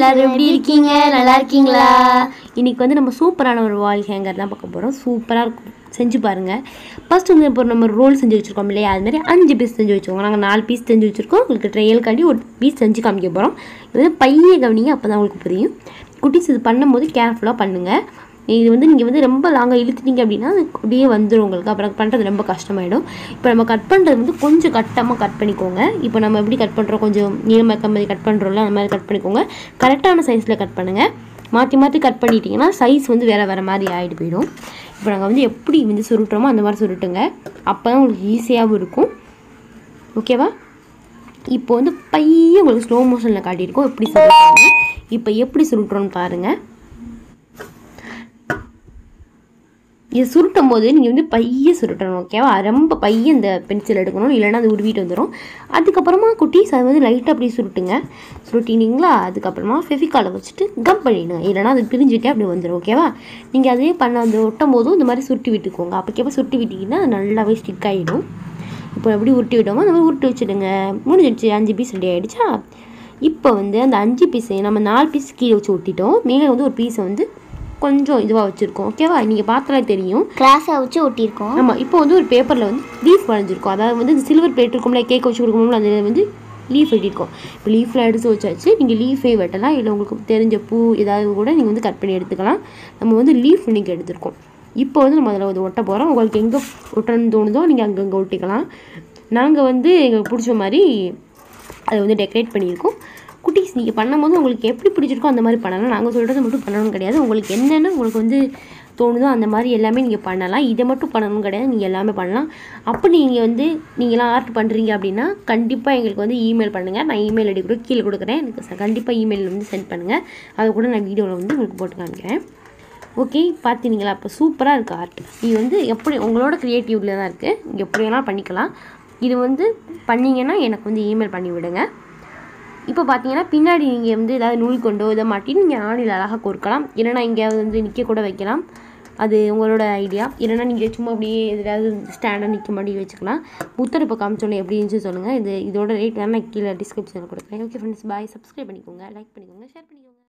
எல்லாரும் எப்படி இருக்கீங்க நல்லா இருக்கீங்களா இன்னைக்கு வந்து நம்ம சூப்பரான ஒரு வால் ஹேங்கர் தான் பார்க்க போகிறோம் சூப்பராக இருக்கும் செஞ்சு பாருங்கள் ஃபர்ஸ்ட் வந்து இப்போ நம்ம ரோல் செஞ்சு வச்சுருக்கோம் இல்லையா அது மாதிரி அஞ்சு பீஸ் செஞ்சு வச்சுக்கோங்க நாங்கள் நாலு பீஸ் செஞ்சு வச்சுருக்கோம் உங்களுக்கு ட்ரையல் காட்டி ஒரு பீஸ் செஞ்சு காமிக்க போகிறோம் இது வந்து பைய கவனிங்க அப்போ தான் உங்களுக்கு புரியும் குட்டீஸ் இது பண்ணும்போது கேர்ஃபுல்லாக பண்ணுங்கள் இது வந்து நீங்கள் வந்து ரொம்ப லாங்காக இழுத்துட்டீங்க அப்படின்னா அது அப்படியே வந்துடும் உங்களுக்கு அப்புறம் பண்ணுறது ரொம்ப கஷ்டமாயிடும் இப்போ நம்ம கட் பண்ணுறது வந்து கொஞ்சம் கட்டமாக கட் பண்ணிக்கோங்க இப்போ நம்ம எப்படி கட் பண்ணுறோம் கொஞ்சம் நீளமாக இருக்க மாதிரி கட் பண்ணுறோம்ல அந்த மாதிரி கட் பண்ணிக்கோங்க கரெக்டான சைஸில் கட் பண்ணுங்கள் மாற்றி மாற்றி கட் பண்ணிட்டீங்கன்னா சைஸ் வந்து வேறு வேறு மாதிரி ஆகிட்டு போயிடும் இப்போ நாங்கள் வந்து எப்படி வந்து சுருட்டுறோமோ அந்த மாதிரி சுருட்டுங்க அப்போ தான் உங்களுக்கு ஈஸியாகவும் இருக்கும் ஓகேவா இப்போ வந்து பையன் உங்களுக்கு ஸ்லோ மோஷனில் காட்டியிருக்கோம் எப்படி சுருட்டுறோங்க இப்போ எப்படி சுருட்டுறோன்னு பாருங்கள் இது சுருட்டும் போது நீங்கள் வந்து பைய சுருட்டணும் ஓகேவா ரொம்ப பைய இந்த பென்சில் எடுக்கணும் இல்லைன்னா அது உருவிட்டு வந்துடும் அதுக்கப்புறமா குட்டீஸ் அதை வந்து லைட்டாக அப்படி சுருட்டுங்க சுருட்டினீங்களா அதுக்கப்புறமா ஃபெவிகாலை வச்சுட்டு கம் பண்ணிடுங்க இல்லைன்னா அது பிரிஞ்சுட்டே அப்படி வந்துடும் ஓகேவா நீங்கள் அதே பண்ண அந்த ஒட்டும் போதும் இந்த மாதிரி சுருட்டி விட்டுக்கோங்க அப்போக்கேப்போ சுருட்டி விட்டிங்கன்னா அது நல்லாவே ஸ்டிக் ஆகிடும் இப்போ எப்படி உருட்டி விட்டோமோ அந்த மாதிரி உருட்டி வச்சுடுங்க முடிஞ்சிடுச்சு அஞ்சு பீஸ் ரெடி ஆகிடுச்சா இப்போ வந்து அந்த அஞ்சு பீஸை நம்ம நாலு பீஸ் கீழே வச்சு ஒட்டிட்டோம் மேலே வந்து ஒரு பீஸை வந்து கொஞ்சம் இதுவாக வச்சுருக்கோம் ஓகேவா நீங்கள் பார்த்தாலே தெரியும் கிளாஸை வச்சு ஒட்டியிருக்கோம் ஆமாம் இப்போ வந்து ஒரு பேப்பரில் வந்து லீஃப் வரைஞ்சிருக்கோம் அதாவது வந்து சில்வர் பிளேட் இருக்கும்ல கேக் வச்சு கொடுக்கணும்ல அதில் வந்து லீஃப் வெட்டியிருக்கோம் இப்போ லீஃபில் எடுத்து வச்சாச்சு நீங்கள் லீஃபே வெட்டலாம் இல்லை உங்களுக்கு தெரிஞ்ச பூ ஏதாவது கூட நீங்கள் வந்து கட் பண்ணி எடுத்துக்கலாம் நம்ம வந்து லீஃப் இன்றைக்கி எடுத்திருக்கோம் இப்போ வந்து நம்ம அதில் வந்து ஒட்ட போகிறோம் உங்களுக்கு எங்கே ஒட்டணும்னு தோணுதோ நீங்கள் அங்கங்கே ஒட்டிக்கலாம் நாங்கள் வந்து எங்களுக்கு பிடிச்ச மாதிரி அதை வந்து டெக்கரேட் பண்ணியிருக்கோம் குட்டீஸ் நீங்கள் பண்ணும்போது உங்களுக்கு எப்படி பிடிச்சிருக்கோ அந்த மாதிரி பண்ணலாம் நாங்கள் சொல்கிறது மட்டும் பண்ணணும் கிடையாது உங்களுக்கு என்னென்ன உங்களுக்கு வந்து தோணுதோ அந்த மாதிரி எல்லாமே நீங்கள் பண்ணலாம் இதை மட்டும் பண்ணணும் கிடையாது நீங்கள் எல்லாமே பண்ணலாம் அப்போ நீங்கள் வந்து நீங்களாம் ஆர்ட் பண்ணுறீங்க அப்படின்னா கண்டிப்பாக எங்களுக்கு வந்து இமெயில் பண்ணுங்கள் நான் இமெயில் ஐடி கூட கீழே கொடுக்குறேன் எனக்கு கண்டிப்பாக இமெயில் வந்து சென்ட் பண்ணுங்கள் அதை கூட நான் வீடியோவில் வந்து உங்களுக்கு போட்டு காமிக்கிறேன் ஓகே பார்த்தீங்களா அப்போ சூப்பராக இருக்குது ஆர்ட் இது வந்து எப்படி உங்களோட க்ரியேட்டிவ்ல தான் இருக்குது நீங்கள் எப்படி வேணாலும் பண்ணிக்கலாம் இது வந்து பண்ணிங்கன்னா எனக்கு வந்து இமெயில் பண்ணி விடுங்க இப்போ பார்த்தீங்கன்னா பின்னாடி நீங்கள் வந்து ஏதாவது நூல் கொண்டோ இதை மாட்டி நீங்கள் ஆணியில் அழகாக கொடுக்கலாம் இல்லைனா எங்கேயாவது வந்து நிற்க கூட வைக்கலாம் அது உங்களோட ஐடியா இல்லைனா நீங்கள் சும்மா அப்படியே எதாவது ஸ்டாண்டாக நிற்க மாதிரி வச்சுக்கலாம் புத்தர் இப்போ காமிச்சோன்னே எப்படி இருந்துச்சு சொல்லுங்கள் இது இதோட ரேட் வேணால் நான் கீழே டிஸ்கிரிப்ஷனில் கொடுக்குறேன் ஓகே ஃப்ரெண்ட்ஸ் பாய் சப்ஸ்கிரைப் பண்ணிக்கோங்க லைக் பண்ணிக்கோங்க ஷேர் பண்ணிக்கோங்க